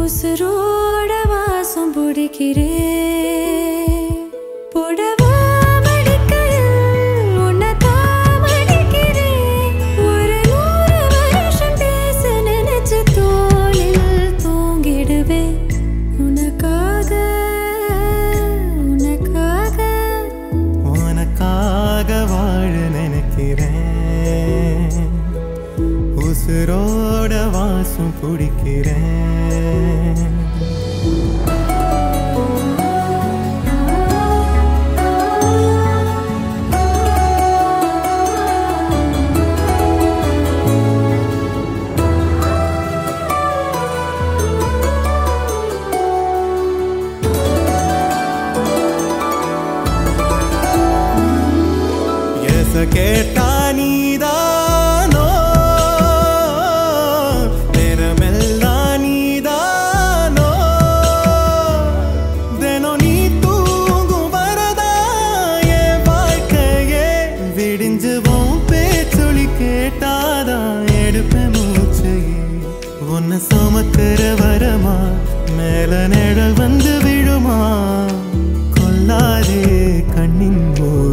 உசுரோட வாசம் பிடிக்கிறேன் புடவா மடிக்கையில் உன்னைத்தான் மடிக்கிறேன். ஒரு நூறு வருஷம் பேச நினைச்சு தோளில் தூங்கிடுவேன். உனக்காக, உனக்காக உனக்காக வாழ நினைக்கிறேன் உசுரோட வாசம் பிடிக்கிறேன் எச கேட்டா நீதானோ நேரமெல்லாம் நீதானோ தினம் நீ தூங்கும் வரதா என் வாழ்க்கையே விடிஞ்சுவோம் பேச்சொலி கேட்டாதான் எடுப்பேன் மூச்சையே உன்னை சுமக்கிற வரமா மேல நிழல் வந்து விழுமா கொல்லாதே கண்ணின்